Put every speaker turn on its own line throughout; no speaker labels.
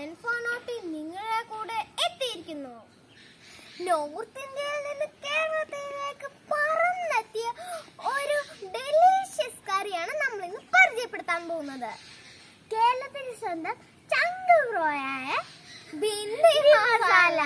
എൻഫോണോട്ടിൽ നിങ്ങളുടെ കൂടെ എത്തിയിരിക്കുന്നു നോർത്ത് ഇന്ത്യയിൽ നിന്ന് കേരളത്തിലേക്ക് പറന്നെത്തിയ ഒരു ഡെലീഷ്യസ് കറിയാണ് നമ്മൾ ഇന്ന് പരിചയപ്പെടുത്താൻ പോകുന്നത് കേരളത്തിന്റെ സ്വന്തം ചങ്കുറോയായ ബിന്ദി മസാല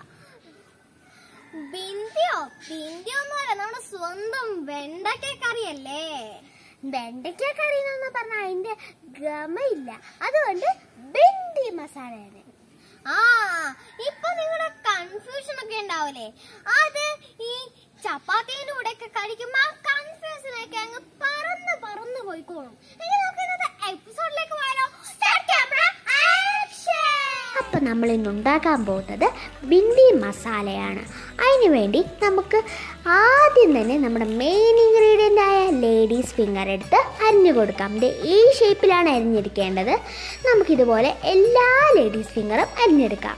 ബിന്ദിയോ ബിന്ദിയോ എന്ന് പറയാം നമ്മുടെ സ്വന്തം വെണ്ടയ്ക്ക കറിയല്ലേ വെണ്ടയ്ക്ക കറി എന്ന് പറഞ്ഞാൽ അതിന്റെ ഗമയില്ല അതുകൊണ്ട് ബിന്ദി മസാലയാണ് ആ ഇപ്പൊ നിങ്ങളുടെ കൺഫ്യൂഷൻ ഒക്കെ ഉണ്ടാവില്ലേ അത് ഈ ചപ്പാത്തിന്റെ കൂടെ ഒക്കെ കഴിക്കുമ്പോ ആ കൺഫ്യൂഷൻ ഒക്കെ അങ്ങ് പറന്ന് പറന്ന് പോയിക്കോളും ഇനി നമുക്ക് ഇന്നത്തെ എപ്പിസോഡിലേക്ക് പോയാലോ സ്റ്റാർട്ട് ക്യാമറ ആക്ഷൻ
അപ്പോൾ നമ്മൾ ഇന്ന് ഉണ്ടാക്കാൻ പോകുന്നത് ബിന്ദി മസാലയാണ് അതിന് വേണ്ടി നമുക്ക് ആദ്യം തന്നെ നമ്മുടെ മെയിൻ ഇൻഗ്രീഡിയൻ്റ് ആയ ലേഡീസ് ഫിംഗർ എടുത്ത് അരിഞ്ഞു കൊടുക്കാം ഇത് ഈ ഷേപ്പിലാണ് അരിഞ്ഞെടുക്കേണ്ടത് നമുക്കിതുപോലെ എല്ലാ ലേഡീസ് ഫിംഗറും അരിഞ്ഞെടുക്കാം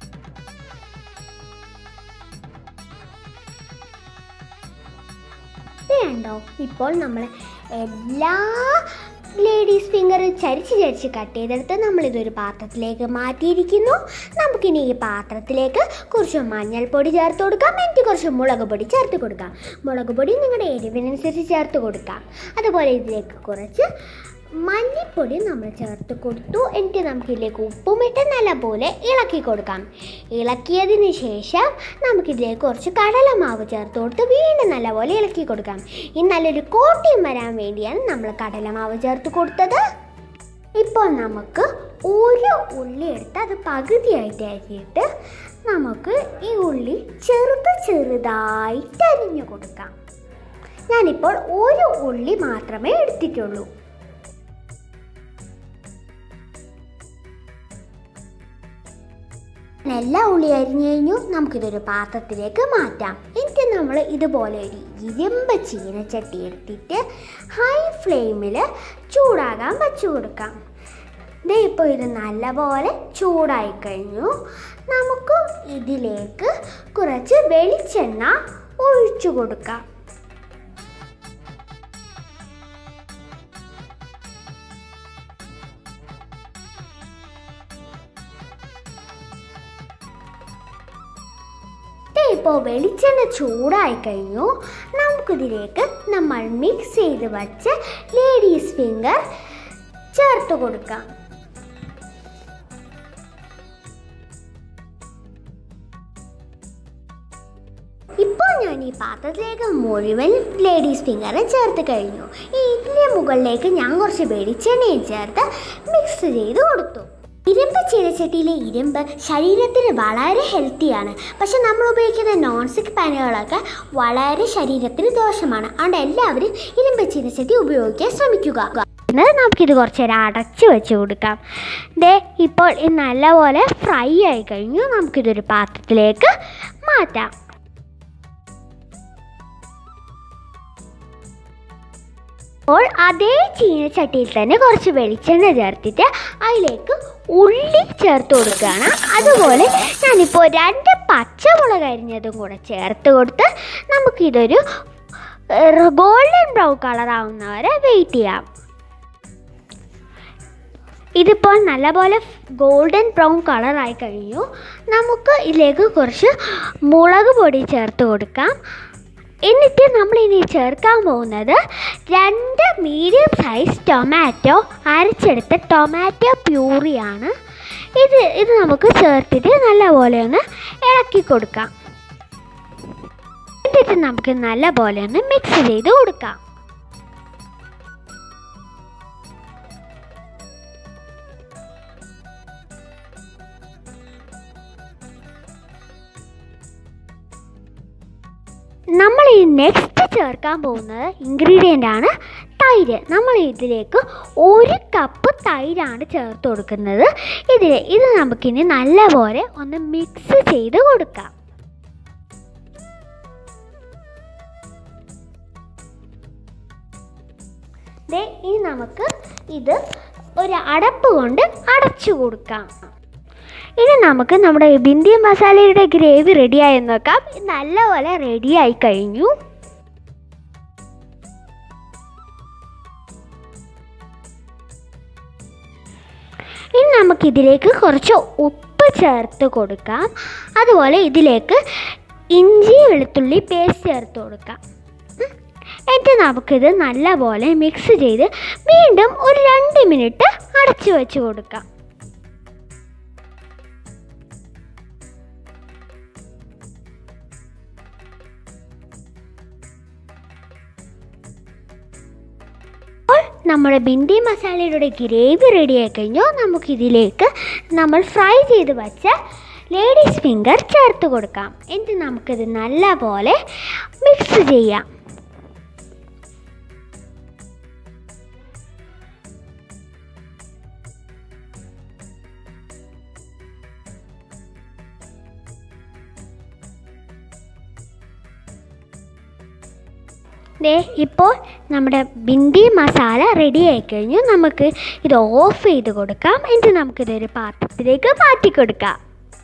വേണ്ടോ ഇപ്പോൾ നമ്മൾ എല്ലാ ലേഡീസ് ഫിംഗർ ചരിച്ച് ചരിച്ച് കട്ട് ചെയ്തെടുത്ത് നമ്മളിതൊരു പാത്രത്തിലേക്ക് മാറ്റിയിരിക്കുന്നു നമുക്കിനി ഈ പാത്രത്തിലേക്ക് കുറച്ച് മഞ്ഞൾപ്പൊടി ചേർത്ത് കൊടുക്കാം എന്നിട്ട് കുറച്ച് മുളക് പൊടി ചേർത്ത് കൊടുക്കാം മുളക് പൊടി നിങ്ങളുടെ എരിവിനനുസരിച്ച് ചേർത്ത് കൊടുക്കാം അതുപോലെ ഇതിലേക്ക് കുറച്ച് മല്ലിപ്പൊടി നമ്മൾ ചേർത്ത് കൊടുത്തു എന്നിട്ട് നമുക്കിതിലേക്ക് ഉപ്പുമിട്ട് നല്ലപോലെ ഇളക്കി കൊടുക്കാം ഇളക്കിയതിന് ശേഷം നമുക്കിതിലേക്ക് കുറച്ച് കടലമാവ് ചേർത്ത് കൊടുത്ത് വീണ്ടും നല്ലപോലെ ഇളക്കി കൊടുക്കാം ഈ നല്ലൊരു കോട്ടിയും വരാൻ വേണ്ടിയാണ് നമ്മൾ കടലമാവ് ചേർത്ത് കൊടുത്തത് ഇപ്പോൾ നമുക്ക് ഒരു ഉള്ളി എടുത്ത് അത് പകുതിയായിട്ട് അരിയിട്ട് നമുക്ക് ഈ ഉള്ളി ചെറുത് ചെറുതായിട്ട് അരിഞ്ഞു കൊടുക്കാം ഞാനിപ്പോൾ ഒരു ഉള്ളി മാത്രമേ എടുത്തിട്ടുള്ളൂ എല്ലാ ഉള്ളി അരിഞ്ഞു കഴിഞ്ഞു നമുക്കിതൊരു പാത്രത്തിലേക്ക് മാറ്റാം എന്നിട്ട് നമ്മൾ ഇതുപോലെ ഒരു ഇരുമ്പ് ചീനച്ചട്ടി എടുത്തിട്ട് ഹൈ ഫ്ലെയിമിൽ ചൂടാകാൻ വച്ചു കൊടുക്കാം ദേ ഇപ്പോൾ ഇത് നല്ലപോലെ ചൂടായി കഴിഞ്ഞു നമുക്ക് ഇതിലേക്ക് കുറച്ച് വെളിച്ചെണ്ണ ഒഴിച്ചു കൊടുക്കാം ഇപ്പോൾ വെളിച്ചെണ്ണ ചൂടായി കഴിഞ്ഞു നമുക്കിതിലേക്ക് നമ്മൾ മിക്സ് ചെയ്ത് വച്ച് ലേഡീസ് ഫിംഗർ ചേർത്ത് കൊടുക്കാം ഇപ്പോൾ ഞാൻ ഈ പാത്രത്തിലേക്ക് മുഴുവൻ ലേഡീസ് ഫിംഗറും ചേർത്ത് കഴിഞ്ഞു ഈ ഇതിൻ്റെ മുകളിലേക്ക് ഞാൻ കുറച്ച് വെളിച്ചെണ്ണയും ചേർത്ത് മിക്സ് ചെയ്ത് കൊടുത്തു ഇരുമ്പ് ചീനച്ചട്ടിയിലെ ഇരുമ്പ് ശരീരത്തിന് വളരെ ഹെൽത്തിയാണ് പക്ഷെ നമ്മൾ ഉപയോഗിക്കുന്ന നോൺ സ്റ്റിക് പാനുകളൊക്കെ വളരെ ശരീരത്തിന് ദോഷമാണ് അതുകൊണ്ട് എല്ലാവരും ഇരുമ്പ് ചീനച്ചട്ടി ഉപയോഗിക്കാൻ ശ്രമിക്കുക എന്നാൽ നമുക്കിത് കുറച്ച് നേരം അടച്ച് വെച്ച് കൊടുക്കാം ദേ ഇപ്പോൾ ഇത് നല്ലപോലെ ഫ്രൈ ആയി കഴിഞ്ഞു നമുക്കിതൊരു പാത്രത്തിലേക്ക് മാറ്റാം അപ്പോൾ അതേ ചീനച്ചട്ടിയിൽ തന്നെ കുറച്ച് വെളിച്ചെണ്ണ ചേർത്തിട്ട് അതിലേക്ക് ഉള്ളി ചേർത്ത് കൊടുക്കുകയാണ് അതുപോലെ ഞാനിപ്പോൾ രണ്ട് പച്ചമുളക് അരിഞ്ഞതും കൂടെ ചേർത്ത് കൊടുത്ത് നമുക്കിതൊരു ഗോൾഡൻ ബ്രൗൺ കളർ ആവുന്നവരെ വെയിറ്റ് ചെയ്യാം ഇതിപ്പോൾ നല്ലപോലെ ഗോൾഡൻ ബ്രൗൺ കളറായി കഴിഞ്ഞു നമുക്ക് ഇതിലേക്ക് കുറച്ച് മുളക് പൊടി ചേർത്ത് കൊടുക്കാം എന്നിട്ട് നമ്മൾ ഇനി ചേർക്കാൻ പോകുന്നത് രണ്ട് മീഡിയം സൈസ് ടൊമാറ്റോ അരച്ചെടുത്ത ടൊമാറ്റോ പ്യൂറിയാണ് ഇത് ഇത് നമുക്ക് ചേർത്തിട്ട് നല്ലപോലെ ഒന്ന് ഇളക്കി കൊടുക്കാം എന്നിട്ട് നമുക്ക് നല്ലപോലെ ഒന്ന് മിക്സ് ചെയ്ത് കൊടുക്കാം നമ്മൾ ഈ നെക്സ്റ്റ് ചേർക്കാൻ പോകുന്നത് ഇൻഗ്രീഡിയൻ്റ് ആണ് തൈര് നമ്മൾ ഇതിലേക്ക് ഒരു കപ്പ് തൈരാണ് ചേർത്ത് കൊടുക്കുന്നത് ഇതിൽ ഇത് നമുക്കിനി നല്ലപോലെ ഒന്ന് മിക്സ് ചെയ്ത് കൊടുക്കാം ദേ ഇനി നമുക്ക് ഇത് ഒരു അടപ്പ് കൊണ്ട് അടച്ചു കൊടുക്കാം ഇനി നമുക്ക് നമ്മുടെ ബിന്ദി മസാലയുടെ ഗ്രേവി റെഡിയായി നോക്കാം ഇത് നല്ലപോലെ റെഡിയായി കഴിഞ്ഞു ഇനി നമുക്കിതിലേക്ക് കുറച്ച് ഉപ്പ് ചേർത്ത് കൊടുക്കാം അതുപോലെ ഇതിലേക്ക് ഇഞ്ചി വെളുത്തുള്ളി പേസ്റ്റ് ചേർത്ത് കൊടുക്കാം ഉം. എന്നിട്ട് നമുക്കിത് നല്ലപോലെ മിക്സ് ചെയ്ത് വീണ്ടും ഒരു രണ്ട് മിനിറ്റ് അടച്ചു വെച്ച് കൊടുക്കാം അപ്പോൾ നമ്മുടെ ബിന്ദി മസാലയുടെ ഗ്രേവി റെഡി ആയി കഴിഞ്ഞു നമുക്കിതിലേക്ക് നമ്മൾ ഫ്രൈ ചെയ്ത് വച്ച ലേഡീസ് ഫിംഗർ ചേർത്ത് കൊടുക്കാം എന്നിട്ട് നമുക്കിത് നല്ലപോലെ മിക്സ് ചെയ്യാം ദേ ഇപ്പോൾ നമ്മുടെ ബിന്ദി മസാല റെഡി ആയി കഴിഞ്ഞു നമുക്ക് ഇത് ഓഫ് ചെയ്ത് കൊടുക്കാം എന്നിട്ട് നമുക്കിതൊരു പാത്രത്തിലേക്ക് മാറ്റി കൊടുക്കാം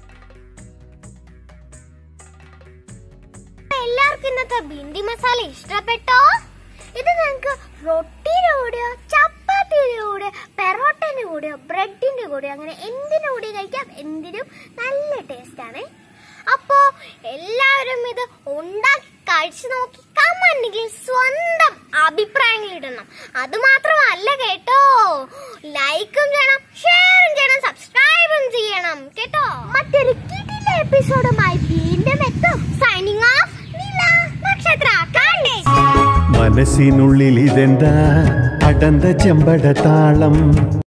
എല്ലാവർക്കും ഇന്നത്തെ ബിന്ദി മസാല ഇഷ്ടപ്പെട്ടോ ഇത് നിങ്ങൾക്ക് റൊട്ടിയുടെ കൂടെയോ ചപ്പാത്തിയുടെ കൂടെയോ പെറോട്ടയുടെ കൂടെയോ ബ്രെഡിന്റെ കൂടെയോ അങ്ങനെ എന്തിനു കൂടി കഴിക്കാം എന്തിനും നല്ല ടേസ്റ്റ് ആണ് അപ്പോ എല്ലാവരും ഇത് ഉണ്ടാക്കി കഴിച്ചു നോക്കി കമന്റിൽ സ്വന്തം അഭിപ്രായങ്ങൾ ഇടണം അത് മാത്രമല്ല കേട്ടോ ലൈക്കും ചെയ്യണം ഷെയറും ചെയ്യണം സബ്സ്ക്രൈബും ചെയ്യണം കേട്ടോ മറ്റൊരു കിടില എപ്പിസോഡുമായി വീണ്ടും എത്തും സൈനിങ് ഓഫ് നില നക്ഷത്ര കാണ്ടേ
മനസ്സിനുള്ളിൽ ഇതെന്താ അടന്ത ചെമ്പട താളം